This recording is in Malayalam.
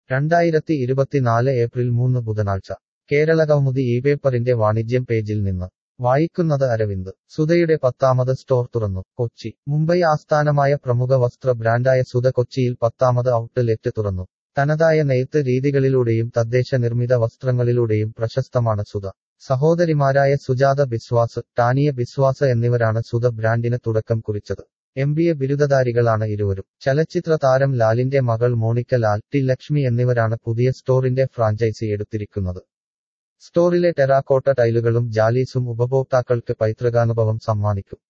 രണ്ടായിരത്തി ഇരുപത്തിനാല് ഏപ്രിൽ മൂന്ന് ബുധനാഴ്ച കേരളകൗമുദി ഈ പേപ്പറിന്റെ വാണിജ്യം പേജിൽ നിന്ന് വായിക്കുന്നത് അരവിന്ദ് സുധയുടെ പത്താമത് സ്റ്റോർ തുറന്നു കൊച്ചി മുംബൈ ആസ്ഥാനമായ പ്രമുഖ വസ്ത്ര ബ്രാൻഡായ സുധ കൊച്ചിയിൽ പത്താമത് ഔട്ട്ലെറ്റ് തുറന്നു തനതായ നെയ്ത്ത് രീതികളിലൂടെയും തദ്ദേശ നിർമ്മിത വസ്ത്രങ്ങളിലൂടെയും പ്രശസ്തമാണ് സുധ സഹോദരിമാരായ സുജാത ബിസ്വാസ് ടാനിയ ബിസ്വാസ് എന്നിവരാണ് സുധ ബ്രാൻഡിന് തുടക്കം കുറിച്ചത് എം ബി എ ബിരുദധാരികളാണ് ഇരുവരും ചലച്ചിത്ര താരം ലാലിന്റെ മകൾ മോണിക്ക ലാൽ ടി ലക്ഷ്മി എന്നിവരാണ് പുതിയ സ്റ്റോറിന്റെ ഫ്രാഞ്ചൈസി എടുത്തിരിക്കുന്നത് സ്റ്റോറിലെ ടെറാക്കോട്ട ടൈലുകളും ജാലീസും ഉപഭോക്താക്കൾക്ക് പൈതൃകാനുഭവം സമ്മാനിക്കും